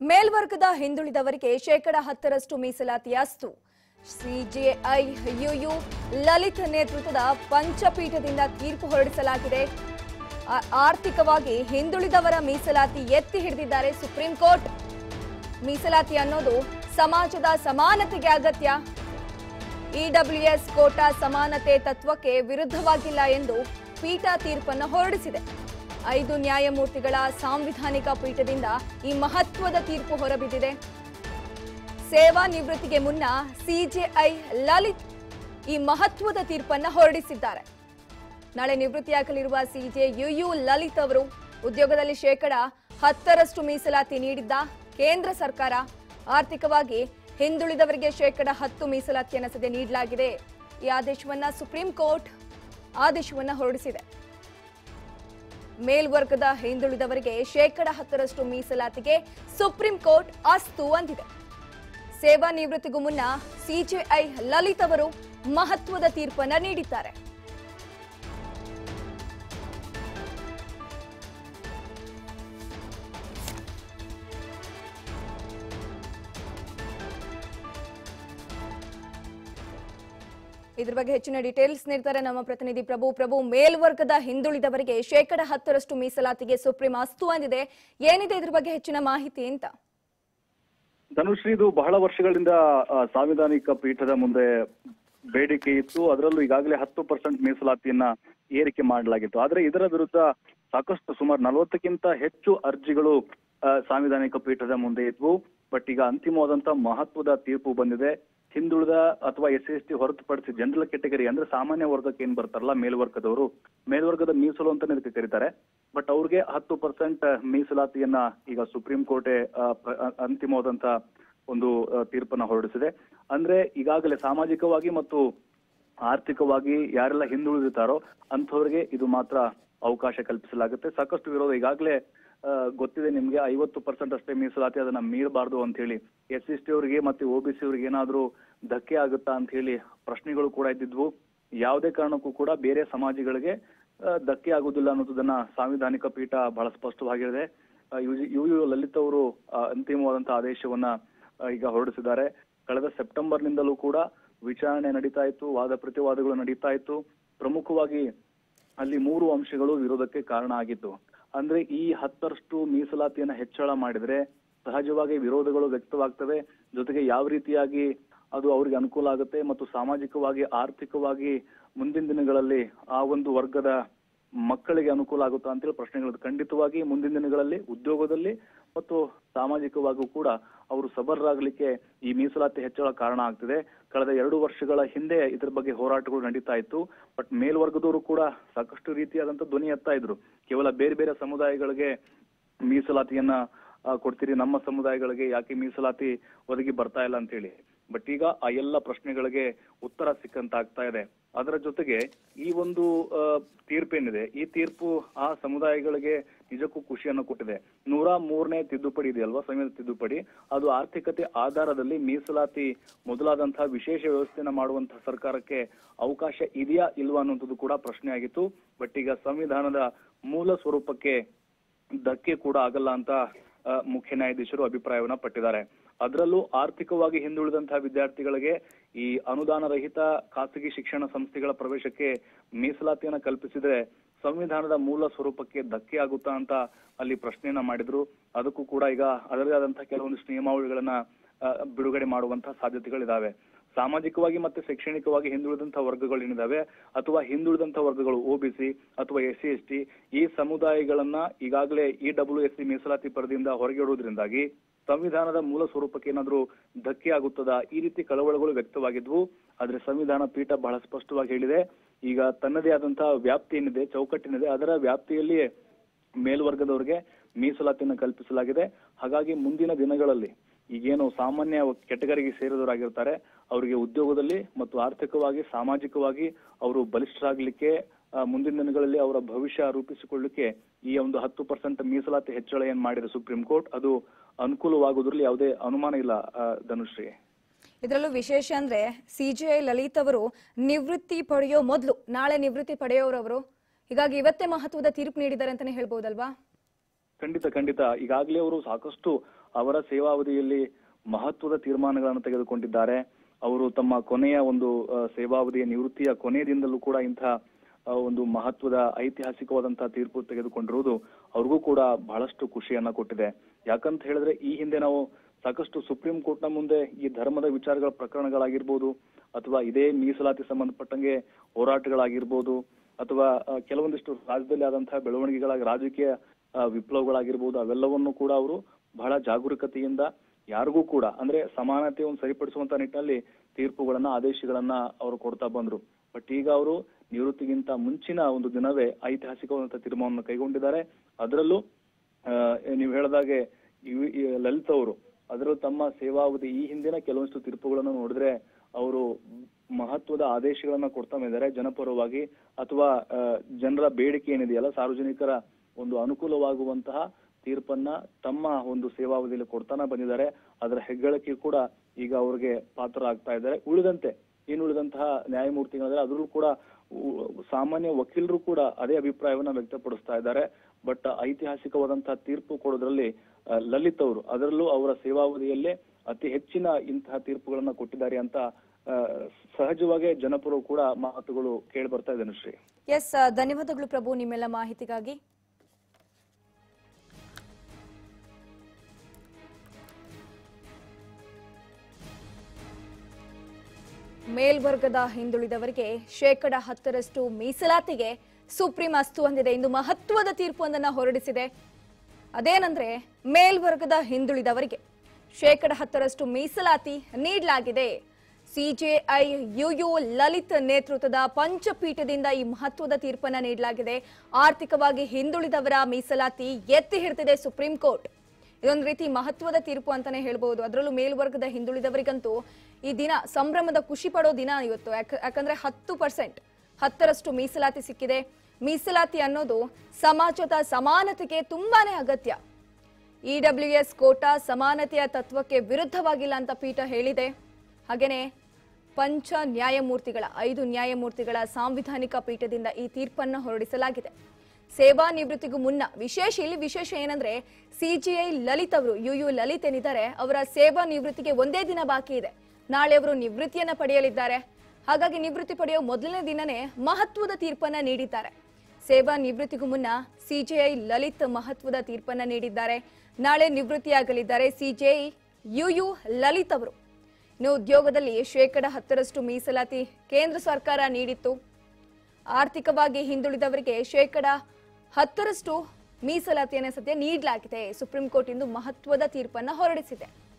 ಮೇಲ್ವರ್ಗದ ಹಿಂದುಳಿದವರಿಗೆ ಶೇಕಡ ಹತ್ತರಷ್ಟು ಮೀಸಲಾತಿ ಅಸ್ತು ಸಿಜೆಐ ಯುಯು ಲಲಿತ್ ನೇತೃತ್ವದ ಪಂಚಪೀಠದಿಂದ ತೀರ್ಪು ಹೊರಡಿಸಲಾಗಿದೆ ಆ- ಆರ್ಥಿಕವಾಗಿ ಹಿಂದುಳಿದವರ ಮೀಸಲಾತಿ ಎತ್ತಿ ಹಿಡಿದಿದ್ದಾರೆ ಸುಪ್ರೀಂ ಕೋರ್ಟ್ ಮೀಸಲಾತಿ ಅನ್ನೋದು ಸಮಾಜದ ಸಮಾನತೆಗೆ ಅಗತ್ಯ ಇಡಬ್ಲ್ಯೂಎಸ್ ಕೋಟಾ ಸಮಾನತೆ ತತ್ವಕ್ಕೆ ವಿರುದ್ಧವಾಗಿಲ್ಲ ಎಂದು ಪೀಠ ತೀರ್ಪನ್ನು ಹೊರಡಿಸಿದೆ ಐದು ನ್ಯಾಯಮೂರ್ತಿಗಳ ಸಾಂವಿಧಾನಿಕ ಪೀಠದಿಂದ ಈ ಮಹತ್ವದ ತೀರ್ಪು ಹೊರಬಿದ್ದಿದೆ ಸೇವಾ ನಿವೃತ್ತಿಗೆ ಮುನ್ನ ಸಿಜೆಐ ಲಲಿತ್ ಈ ಮಹತ್ವದ ತೀರ್ಪನ್ನ ಹೊರಡಿಸಿದ್ದಾರೆ ನಾಳೆ ನಿವೃತ್ತಿಯಾಗಲಿರುವ ಸಿಜೆ ಯುಯು ಲಲಿತ್ ಅವರು ಉದ್ಯೋಗದಲ್ಲಿ ಶೇಕಡ ಹತ್ತರಷ್ಟು ಮೀಸಲಾತಿ ನೀಡಿದ್ದ ಕೇಂದ್ರ ಸರ್ಕಾರ ಆರ್ಥಿಕವಾಗಿ ಹಿಂದುಳಿದವರಿಗೆ ಶೇಕಡ ಹತ್ತು ಮೀಸಲಾತಿಯನ್ನು ಸದ್ಯ ನೀಡಲಾಗಿದೆ ಈ ಆದೇಶವನ್ನ ಸುಪ್ರೀಂ ಕೋರ್ಟ್ ಆದೇಶವನ್ನ ಹೊರಡಿಸಿದೆ ಮೇಲ್ವರ್ಗದ ಹಿಂದುಳಿದವರಿಗೆ ಶೇಕಡ ಹತ್ತರಷ್ಟು ಮೀಸಲಾತಿಗೆ ಸುಪ್ರೀಂ ಕೋರ್ಟ್ ಅಸ್ತು ಅಂದಿದೆ ಸೇವಾ ನಿವೃತ್ತಿಗೂ ಮುನ್ನ ಸಿಜೆಐ ಲಲಿತ್ ಅವರು ಮಹತ್ವದ ತೀರ್ಪನ್ನ ನೀಡಿದ್ದಾರೆ ಇದ್ರ ಬಗ್ಗೆ ಹೆಚ್ಚಿನ ಡೀಟೇಲ್ಸ್ ನೀಡ್ತಾರೆ ನಮ್ಮ ಪ್ರತಿನಿಧಿ ಪ್ರಭು ಪ್ರಭು ಮೇಲ್ವರ್ಗದ ಹಿಂದುಳಿದವರಿಗೆ ಶೇಕಡ ಹತ್ತರಷ್ಟು ಮೀಸಲಾತಿಗೆ ಸುಪ್ರೀಂ ಅಸ್ತು ಅಂದಿದೆ ಏನಿದೆ ಇದ್ರ ಬಗ್ಗೆ ಹೆಚ್ಚಿನ ಮಾಹಿತಿ ಅಂತ ಧನುಶ್ರೀ ಇದು ಬಹಳ ವರ್ಷಗಳಿಂದ ಆ, ಸಾಂವಿಧಾನಿಕ ಪೀಠದ ಮುಂದೆ ಬೇಡಿಕೆ ಇತ್ತು ಅದರಲ್ಲೂ ಈಗಾಗಲೇ ಹತ್ತು ಪರ್ಸೆಂಟ್ ಮೀಸಲಾತಿಯನ್ನ ಏರಿಕೆ ಮಾಡಲಾಗಿತ್ತು ಆದ್ರೆ ಇದರ ವಿರುದ್ಧ ಸಾಕಷ್ಟು ಸುಮಾರು ನಲವತ್ತಕ್ಕಿಂತ ಹೆಚ್ಚು ಅರ್ಜಿಗಳು ಆ, ಸಾಂವಿಧಾನಿಕ ಪೀಠದ ಮುಂದೆ ಇದ್ವು ಬಟ್ ಈಗ ಅಂತಿಮವಾದಂತ ಮಹತ್ವದ ತೀರ್ಪು ಬಂದಿದೆ ಹಿಂದುಳಿದ ಅಥವಾ ಎಸ್ ಎಸ್ ಟಿ ಹೊರತುಪಡಿಸಿ ಜನರಲ್ ಕೆಟಗರಿ ಅಂದ್ರೆ ಸಾಮಾನ್ಯ ವರ್ಗಕ್ಕೆ ಏನ್ ಬರ್ತಾರಲ್ಲ ಮೇಲ್ವರ್ಗದವರು ಮೇಲ್ವರ್ಗದ ಮೀಸಲು ಅಂತಾನೆ ಇದಕ್ಕೆ ಕರೀತಾರೆ ಬಟ್ ಅವ್ರಿಗೆ ಹತ್ತು ಪರ್ಸೆಂಟ್ ಮೀಸಲಾತಿಯನ್ನ ಈಗ ಸುಪ್ರೀಂ ಕೋರ್ಟೆ ಆ, ಪ್ರ- ಅ- ಅಂತಿಮವಾದಂತ ಒಂದು ಆ, ತೀರ್ಪನ್ನ ಹೊರಡಿಸಿದೆ ಅಂದ್ರೆ ಈಗಾಗಲೇ ಸಾಮಾಜಿಕವಾಗಿ ಮತ್ತು ಆರ್ಥಿಕವಾಗಿ ಯಾರೆಲ್ಲ ಹಿಂದುಳಿದಿರ್ತಾರೋ ಅಂಥವ್ರಿಗೆ ಇದು ಮಾತ್ರ ಅವಕಾಶ ಕಲ್ಪಿಸಲಾಗುತ್ತೆ ಸಾಕಷ್ಟು ವಿರೋಧ ಈಗಾಗಲೇ ಆ, ಗೊತ್ತಿದೆ ನಿಮ್ಗೆ ಐವತ್ತು ಪರ್ಸೆಂಟ್ ಅಷ್ಟೇ ಮೀಸಲಾತಿ ಅದನ್ನ ಮೀರಬಾರ್ದು ಅಂತ ಹೇಳಿ ಎಸ್ ಸಿ ಅವರಿಗೆ ಮತ್ತೆ ಒ ಬಿ ಸಿ ಅವರಿಗೆ ಏನಾದ್ರೂ ಧಕ್ಕೆ ಆಗುತ್ತಾ ಅಂತ ಹೇಳಿ ಪ್ರಶ್ನೆಗಳು ಕೂಡ ಇದ್ದಿದ್ವು ಯಾವುದೇ ಕಾರಣಕ್ಕೂ ಕೂಡ ಬೇರೆ ಸಮಾಜಗಳಿಗೆ ಆ, ಧಕ್ಕೆ ಆಗುದಿಲ್ಲ ಅನ್ನೋದನ್ನ ಸಾಂವಿಧಾನಿಕ ಪೀಠ ಬಹಳ ಸ್ಪಷ್ಟವಾಗಿ ಹೇಳಿದೆ ಆ, ಯು ಯು ಯು ಲಲಿತ್ ಅವರು ಆ, ಅಂತಿಮವಾದಂತಹ ಆದೇಶವನ್ನ ಆ, ಈಗ ಹೊರಡಿಸಿದ್ದಾರೆ ಕಳೆದ ಸೆಪ್ಟೆಂಬರ್ ನಿಂದಲೂ ಕೂಡ ವಿಚಾರಣೆ ನಡೀತಾ ಇತ್ತು ವಾದ ಪ್ರತಿವಾದಗಳು ನಡೀತಾ ಇತ್ತು ಪ್ರಮುಖವಾಗಿ ಅಲ್ಲಿ ಮೂರು ಅಂಶಗಳು ವಿರೋಧಕ್ಕೆ ಕಾರಣ ಆಗಿತ್ತು ಅಂದ್ರೆ ಈ ಹತ್ತರಷ್ಟು ಮೀಸಲಾತಿಯನ್ನ ಹೆಚ್ಚಳ ಮಾಡಿದ್ರೆ ಸಹಜವಾಗಿ ವಿರೋಧಗಳು ವ್ಯಕ್ತವಾಗ್ತವೆ ಜೊತೆಗೆ ಯಾವ ರೀತಿಯಾಗಿ ಅದು ಅವರಿಗೆ ಅನುಕೂಲ ಆಗುತ್ತೆ ಮತ್ತು ಸಾಮಾಜಿಕವಾಗಿ ಆರ್ಥಿಕವಾಗಿ ಮುಂದಿನ ದಿನಗಳಲ್ಲಿ ಆ ಒಂದು ವರ್ಗದ ಮಕ್ಕಳಿಗೆ ಅನುಕೂಲ ಆಗುತ್ತಾ ಅಂತೇಳಿ ಪ್ರಶ್ನೆಗಳು ಖಂಡಿತವಾಗಿ ಮುಂದಿನ ದಿನಗಳಲ್ಲಿ ಉದ್ಯೋಗದಲ್ಲಿ ಮತ್ತು ಸಾಮಾಜಿಕವಾಗಿಯೂ ಕೂಡ ಅವರು ಸಬಲರಾಗಲಿಕ್ಕೆ ಈ ಮೀಸಲಾತಿ ಹೆಚ್ಚಳ ಕಾರಣ ಆಗ್ತಿದೆ ಕಳೆದ ಎರಡು ವರ್ಷಗಳ ಹಿಂದೆ ಇದ್ರ ಬಗ್ಗೆ ಹೋರಾಟಗಳು ನಡೀತಾ ಇತ್ತು ಬಟ್ ಮೇಲ್ವರ್ಗದವರು ಕೂಡ ಸಾಕಷ್ಟು ರೀತಿಯಾದಂತ ಧ್ವನಿ ಎತ್ತಾ ಇದ್ರು ಕೇವಲ ಬೇರೆ ಬೇರೆ ಸಮುದಾಯಗಳಿಗೆ ಮೀಸಲಾತಿಯನ್ನ ಆ, ಕೊಡ್ತೀರಿ ನಮ್ಮ ಸಮುದಾಯಗಳಿಗೆ ಯಾಕೆ ಮೀಸಲಾತಿ ಒದಗಿ ಬರ್ತಾ ಇಲ್ಲ ಅಂತ ಹೇಳಿ ಬಟ್ ಈಗ ಆ ಎಲ್ಲ ಪ್ರಶ್ನೆಗಳಿಗೆ ಉತ್ತರ ಸಿಕ್ಕಂತ ಆಗ್ತಾ ಇದೆ ಅದರ ಜೊತೆಗೆ ಈ ಒಂದು ಆ, ತೀರ್ಪೇನಿದೆ ಈ ತೀರ್ಪು ಆ ಸಮುದಾಯಗಳಿಗೆ ನಿಜಕ್ಕೂ ಖುಷಿಯನ್ನು ಕೊಟ್ಟಿದೆ ನೂರ ಮೂರನೇ ತಿದ್ದುಪಡಿ ಇದೆಯಲ್ವಾ ಸಂವಿಧಾನ ತಿದ್ದುಪಡಿ ಅದು ಆರ್ಥಿಕತೆ ಆಧಾರದಲ್ಲಿ ಮೀಸಲಾತಿ ಮೊದಲಾದಂತಹ ವಿಶೇಷ ವ್ಯವಸ್ಥೆಯನ್ನ ಮಾಡುವಂತಹ ಸರ್ಕಾರಕ್ಕೆ ಅವಕಾಶ ಇದೆಯಾ ಇಲ್ವಾ ಅನ್ನುವಂಥದ್ದು ಕೂಡ ಪ್ರಶ್ನೆ ಆಗಿತ್ತು ಬಟ್ ಈಗ ಸಂವಿಧಾನದ ಮೂಲ ಸ್ವರೂಪಕ್ಕೆ ಧಕ್ಕೆ ಕೂಡ ಆಗಲ್ಲ ಅಂತ ಆ, ಮುಖ್ಯ ನ್ಯಾಯಾಧೀಶರು ಅಭಿಪ್ರಾಯವನ್ನ ಪಟ್ಟಿದ್ದಾರೆ ಅದರಲ್ಲೂ ಆರ್ಥಿಕವಾಗಿ ಹಿಂದುಳಿದಂತಹ ವಿದ್ಯಾರ್ಥಿಗಳಿಗೆ ಈ ಅನುದಾನ ರಹಿತ ಖಾಸಗಿ ಶಿಕ್ಷಣ ಸಂಸ್ಥೆಗಳ ಪ್ರವೇಶಕ್ಕೆ ಮೀಸಲಾತಿಯನ್ನ ಕಲ್ಪಿಸಿದ್ರೆ ಸಂವಿಧಾನದ ಮೂಲ ಸ್ವರೂಪಕ್ಕೆ ಧಕ್ಕೆ ಆಗುತ್ತಾ ಅಂತ ಅಲ್ಲಿ ಪ್ರಶ್ನೆಯನ್ನ ಮಾಡಿದ್ರು ಅದಕ್ಕೂ ಕೂಡ ಈಗ ಅದರದೇ ಆದಂತಹ ಕೆಲವೊಂದಿಷ್ಟು ನಿಯಮಾವಳಿಗಳನ್ನ ಆ, ಬಿಡುಗಡೆ ಮಾಡುವಂತಹ ಸಾಧ್ಯತೆಗಳಿದಾವೆ ಸಾಮಾಜಿಕವಾಗಿ ಮತ್ತೆ ಶೈಕ್ಷಣಿಕವಾಗಿ ಹಿಂದುಳಿದಂತಹ ವರ್ಗಗಳೇನಿದಾವೆ ಅಥವಾ ಹಿಂದುಳಿದಂತಹ ವರ್ಗಗಳು ಒಬಿಸಿ ಅಥವಾ ಎಸ್ ಸಿ ಎಸ್ ಟಿ ಈ ಸಮುದಾಯಗಳನ್ನ ಈಗಾಗಲೇ ಇ ಡಬ್ಲ್ಯೂ ಎಸ್ ಸಿ ಮೀಸಲಾತಿ ಪರಿಧಿಯಿಂದ ಹೊರಗಿಡುವುದರಿಂದಾಗಿ ಸಂವಿಧಾನದ ಮೂಲ ಸ್ವರೂಪಕ್ಕೆ ಏನಾದ್ರೂ ಧಕ್ಕೆ ಆಗುತ್ತದಾ ಈ ರೀತಿ ಕಳವಳಗಳು ವ್ಯಕ್ತವಾಗಿದ್ವು ಆದ್ರೆ ಸಂವಿಧಾನ ಪೀಠ ಬಹಳ ಸ್ಪಷ್ಟವಾಗಿ ಹೇಳಿದೆ ಈಗ ತನ್ನದೇ ಆದಂತಹ ವ್ಯಾಪ್ತಿ ಏನಿದೆ ಚೌಕಟ್ಟಿನಿದೆ ಅದರ ವ್ಯಾಪ್ತಿಯಲ್ಲಿಯೇ ಮೇಲ್ವರ್ಗದವರಿಗೆ ಮೀಸಲಾತಿಯನ್ನು ಕಲ್ಪಿಸಲಾಗಿದೆ ಹಾಗಾಗಿ ಮುಂದಿನ ದಿನಗಳಲ್ಲಿ ಈಗೇನು ಸಾಮಾನ್ಯ ಕೆಟಗರಿಗೆ ಸೇರಿದವರಾಗಿರ್ತಾರೆ ಅವರಿಗೆ ಉದ್ಯೋಗದಲ್ಲಿ ಮತ್ತು ಆರ್ಥಿಕವಾಗಿ ಸಾಮಾಜಿಕವಾಗಿ ಅವರು ಬಲಿಷ್ಠರಾಗಲಿಕ್ಕೆ ಆ, ಮುಂದಿನ ದಿನಗಳಲ್ಲಿ ಅವರ ಭವಿಷ್ಯ ರೂಪಿಸಿಕೊಳ್ಳಲಿಕ್ಕೆ ಈ ಒಂದು ಹತ್ತು ಪರ್ಸೆಂಟ್ ಮೀಸಲಾತಿ ಹೆಚ್ಚಳ ಏನ್ ಮಾಡಿದೆ ಸುಪ್ರೀಂ ಕೋರ್ಟ್ ಅದು ಅನುಕೂಲವಾಗುವುದರಲ್ಲಿ ಯಾವುದೇ ಅನುಮಾನ ಇಲ್ಲ ಆ, ಧನುಶ್ರೀ ಇದರಲ್ಲೂ ವಿಶೇಷ ಅಂದ್ರೆ ಸಿಜೆಐ ಲಲಿತ್ ಅವರು ನಿವೃತ್ತಿ ಪಡೆಯೋ ಮೊದಲು ನಾಳೆ ನಿವೃತ್ತಿ ಪಡೆಯೋರವರು ಹೀಗಾಗಿ ಇವತ್ತೇ ಮಹತ್ವದ ತೀರ್ಪು ನೀಡಿದ್ದಾರೆ ಅಂತಾನೆ ಹೇಳ್ಬೋದಲ್ವಾ ಖಂಡಿತ ಖಂಡಿತ ಈಗಾಗಲೇ ಅವರು ಸಾಕಷ್ಟು ಅವರ ಸೇವಾವಧಿಯಲ್ಲಿ ಮಹತ್ವದ ತೀರ್ಮಾನಗಳನ್ನು ತೆಗೆದುಕೊಂಡಿದ್ದಾರೆ ಅವರು ತಮ್ಮ ಕೊನೆಯ ಒಂದು ಆ, ಸೇವಾವಧಿಯ ನಿವೃತ್ತಿಯ ಕೊನೆಯದಿಂದಲೂ ಕೂಡ ಇಂತಹ ಆ, ಒಂದು ಮಹತ್ವದ ಐತಿಹಾಸಿಕವಾದಂತಹ ತೀರ್ಪು ತೆಗೆದುಕೊಂಡಿರುವುದು ಅವ್ರಿಗೂ ಕೂಡ ಬಹಳಷ್ಟು ಖುಷಿಯನ್ನ ಕೊಟ್ಟಿದೆ ಯಾಕಂತ ಹೇಳಿದ್ರೆ ಈ ಹಿಂದೆ ನಾವು ಸಾಕಷ್ಟು ಸುಪ್ರೀಂ ಕೋರ್ಟ್ನ ಮುಂದೆ ಈ ಧರ್ಮದ ವಿಚಾರಗಳ ಪ್ರಕರಣಗಳಾಗಿರ್ಬೋದು ಅಥವಾ ಇದೇ ಮೀಸಲಾತಿ ಸಂಬಂಧಪಟ್ಟಂಗೆ ಹೋರಾಟಗಳಾಗಿರ್ಬೋದು ಅಥವಾ ಆ, ಕೆಲವೊಂದಿಷ್ಟು ರಾಜ್ಯದಲ್ಲಿ ಆದಂತಹ ಬೆಳವಣಿಗೆಗಳಾಗಿ ರಾಜಕೀಯ ಆ, ವಿಪ್ಲವಗಳಾಗಿರ್ಬೋದು ಅವೆಲ್ಲವನ್ನು ಕೂಡ ಅವರು ಬಹಳ ಜಾಗರೂಕತೆಯಿಂದ ಯಾರಿಗೂ ಕೂಡ ಅಂದ್ರೆ ಸಮಾನತೆಯನ್ನು ಸರಿಪಡಿಸುವಂತ ನಿಟ್ಟಿನಲ್ಲಿ ತೀರ್ಪುಗಳನ್ನ ಆದೇಶಗಳನ್ನ ಅವರು ಕೊಡ್ತಾ ಬಂದ್ರು ಬಟ್ ಈಗ ಅವರು ನಿವೃತ್ತಿಗಿಂತ ಮುಂಚಿನ ಒಂದು ದಿನವೇ ಐತಿಹಾಸಿಕವಾದಂತಹ ತೀರ್ಮಾನವನ್ನು ಕೈಗೊಂಡಿದ್ದಾರೆ ಅದರಲ್ಲೂ ಆ, ನೀವು ಹೇಳಿದಾಗೆ ಇವ್- ಈ ಲಲಿತ್ ಅವರು ಅದರಲ್ಲೂ ತಮ್ಮ ಸೇವಾವಧಿ ಈ ಹಿಂದಿನ ಕೆಲವೊಂದಿಷ್ಟು ತೀರ್ಪುಗಳನ್ನು ನೋಡಿದ್ರೆ ಅವರು ಮಹತ್ವದ ಆದೇಶಗಳನ್ನ ಕೊಡ್ತಾ ಬಂದಿದ್ದಾರೆ ಜನಪರವಾಗಿ ಅಥವಾ ಆ, ಜನರ ಬೇಡಿಕೆ ಏನಿದೆಯಲ್ಲ ಸಾರ್ವಜನಿಕರ ಒಂದು ಅನುಕೂಲವಾಗುವಂತಹ ತೀರ್ಪನ್ನ ತಮ್ಮ ಒಂದು ಸೇವಾವಧಿಯಲ್ಲಿ ಕೊಡ್ತಾನ ಬಂದಿದ್ದಾರೆ ಅದರ ಹೆಗ್ಗಳಿಕೆ ಕೂಡ ಈಗ ಅವ್ರಿಗೆ ಪಾತ್ರ ಆಗ್ತಾ ಇದ್ದಾರೆ ಉಳಿದಂತೆ ಇನ್ನುಳಿದಂತಹ ನ್ಯಾಯಮೂರ್ತಿಗಳಿದ್ದಾರೆ ಅದರಲ್ಲೂ ಕೂಡ ಉ- ಸಾಮಾನ್ಯ ವಕೀಲರು ಕೂಡ ಅದೇ ಅಭಿಪ್ರಾಯವನ್ನ ವ್ಯಕ್ತಪಡಿಸ್ತಾ ಇದ್ದಾರೆ ಬಟ್ ಐತಿಹಾಸಿಕವಾದಂತಹ ತೀರ್ಪು ಕೊಡೋದ್ರಲ್ಲಿ ಆ, ಲಲಿತ್ ಅವರು ಅದರಲ್ಲೂ ಅವರ ಸೇವಾವಧಿಯಲ್ಲೇ ಅತಿ ಹೆಚ್ಚಿನ ಇಂತಹ ತೀರ್ಪುಗಳನ್ನ ಕೊಟ್ಟಿದ್ದಾರೆ ಅಂತ ಆ, ಸಹಜವಾಗೇ ಜನಪರು ಕೂಡ ಮಾತುಗಳು ಕೇಳಿ ಬರ್ತಾ ಇದೆ ಶ್ರೀ ಎಸ್ ಧನ್ಯವಾದಗಳು ಪ್ರಭು ನಿಮ್ಮೆಲ್ಲ ಮಾಹಿತಿಗಾಗಿ ಮೇಲ್ವರ್ಗದ ಹಿಂದುಳಿದವರಿಗೆ ಶೇಕಡ ಹತ್ತರಷ್ಟು ಮೀಸಲಾತಿಗೆ ಸುಪ್ರೀಂ ಅಸ್ತು ಹೊಂದಿದೆ ಇಂದು ಮಹತ್ವದ ತೀರ್ಪೊಂದನ್ನ ಹೊರಡಿಸಿದೆ ಅದೇನಂದ್ರೆ ಮೇಲ್ವರ್ಗದ ಹಿಂದುಳಿದವರಿಗೆ ಶೇಕಡ ಹತ್ತರಷ್ಟು ಮೀಸಲಾತಿ ನೀಡಲಾಗಿದೆ ಸಿಜೆಐ ಯುಯು ಲಲಿತ್ ನೇತೃತ್ವದ ಪಂಚಪೀಠದಿಂದ ಈ ಮಹತ್ವದ ತೀರ್ಪನ್ನ ನೀಡಲಾಗಿದೆ ಆರ್ಥಿಕವಾಗಿ ಹಿಂದುಳಿದವರ ಮೀಸಲಾತಿ ಎತ್ತಿ ಹಿಡಿದಿದೆ ಸುಪ್ರೀಂ ಕೋರ್ಟ್ ಇದೊಂದು ರೀತಿ ಮಹತ್ವದ ತೀರ್ಪು ಅಂತಾನೆ ಹೇಳ್ಬಹುದು ಅದರಲ್ಲೂ ಮೇಲ್ವರ್ಗದ ಹಿಂದುಳಿದವರಿಗಂತೂ ಈ ದಿನ ಸಂಭ್ರಮದ ಖುಷಿ ಪಡೋ ದಿನ ಇವತ್ತು ಯಾಕ- ಯಾಕಂದ್ರೆ ಹತ್ತು ಪರ್ಸೆಂಟ್ ಹತ್ತರಷ್ಟು ಮೀಸಲಾತಿ ಸಿಕ್ಕಿದೆ ಮೀಸಲಾತಿ ಅನ್ನೋದು ಸಮಾಜದ ಸಮಾನತೆಗೆ ತುಂಬಾನೇ ಅಗತ್ಯ ಇಡಬ್ಲ್ಯೂ ಎಸ್ ಕೋಟಾ ಸಮಾನತೆಯ ತತ್ವಕ್ಕೆ ವಿರುದ್ಧವಾಗಿಲ್ಲ ಅಂತ ಪೀಠ ಹೇಳಿದೆ ಹಾಗೇನೆ ಪಂಚ ನ್ಯಾಯಮೂರ್ತಿಗಳ ಐದು ನ್ಯಾಯಮೂರ್ತಿಗಳ ಸಾಂವಿಧಾನಿಕ ಪೀಠದಿಂದ ಈ ತೀರ್ಪನ್ನು ಹೊರಡಿಸಲಾಗಿದೆ ಸೇವಾ ನಿವೃತ್ತಿಗೂ ಮುನ್ನ ವಿಶೇಷ ಇಲ್ಲಿ ವಿಶೇಷ ಏನಂದ್ರೆ ಸಿಜಿಐ ಲಲಿತ್ ಅವರು ಯು ಯು ಲಲಿತ್ ಏನಿದ್ದಾರೆ ಅವರ ಸೇವಾ ನಿವೃತ್ತಿಗೆ ಒಂದೇ ದಿನ ಬಾಕಿ ಇದೆ ನಾಳೆ ಅವರು ನಿವೃತ್ತಿಯನ್ನ ಪಡೆಯಲಿದ್ದಾರೆ ಹಾಗಾಗಿ ನಿವೃತ್ತಿ ಪಡೆಯುವ ಮೊದಲನೇ ದಿನನೇ ಮಹತ್ವದ ತೀರ್ಪನ್ನ ನೀಡಿದ್ದಾರೆ ಸೇವಾ ನಿವೃತ್ತಿಗೂ ಮುನ್ನ ಸಿಜೆಐ ಲಲಿತ್ ಮಹತ್ವದ ತೀರ್ಪನ್ನ ನೀಡಿದ್ದಾರೆ ನಾಳೆ ನಿವೃತ್ತಿಯಾಗಲಿದ್ದಾರೆ ಸಿಜೆಐ ಯು ಯು ಲಲಿತ್ ಅವರು ಇನ್ನು ಉದ್ಯೋಗದಲ್ಲಿ ಶೇಕಡ ಹತ್ತರಷ್ಟು ಮೀಸಲಾತಿ ಕೇಂದ್ರ ಸರ್ಕಾರ ನೀಡಿತ್ತು ಆರ್ಥಿಕವಾಗಿ ಹಿಂದುಳಿದವರಿಗೆ ಶೇಕಡ ಹತ್ತರಷ್ಟು ಮೀಸಲಾತಿಯನ್ನು ಸದ್ಯ ನೀಡಲಾಗಿದೆ ಸುಪ್ರೀಂ ಕೋರ್ಟ್ ಇಂದು ಮಹತ್ವದ ತೀರ್ಪನ್ನ ಹೊರಡಿಸಿದೆ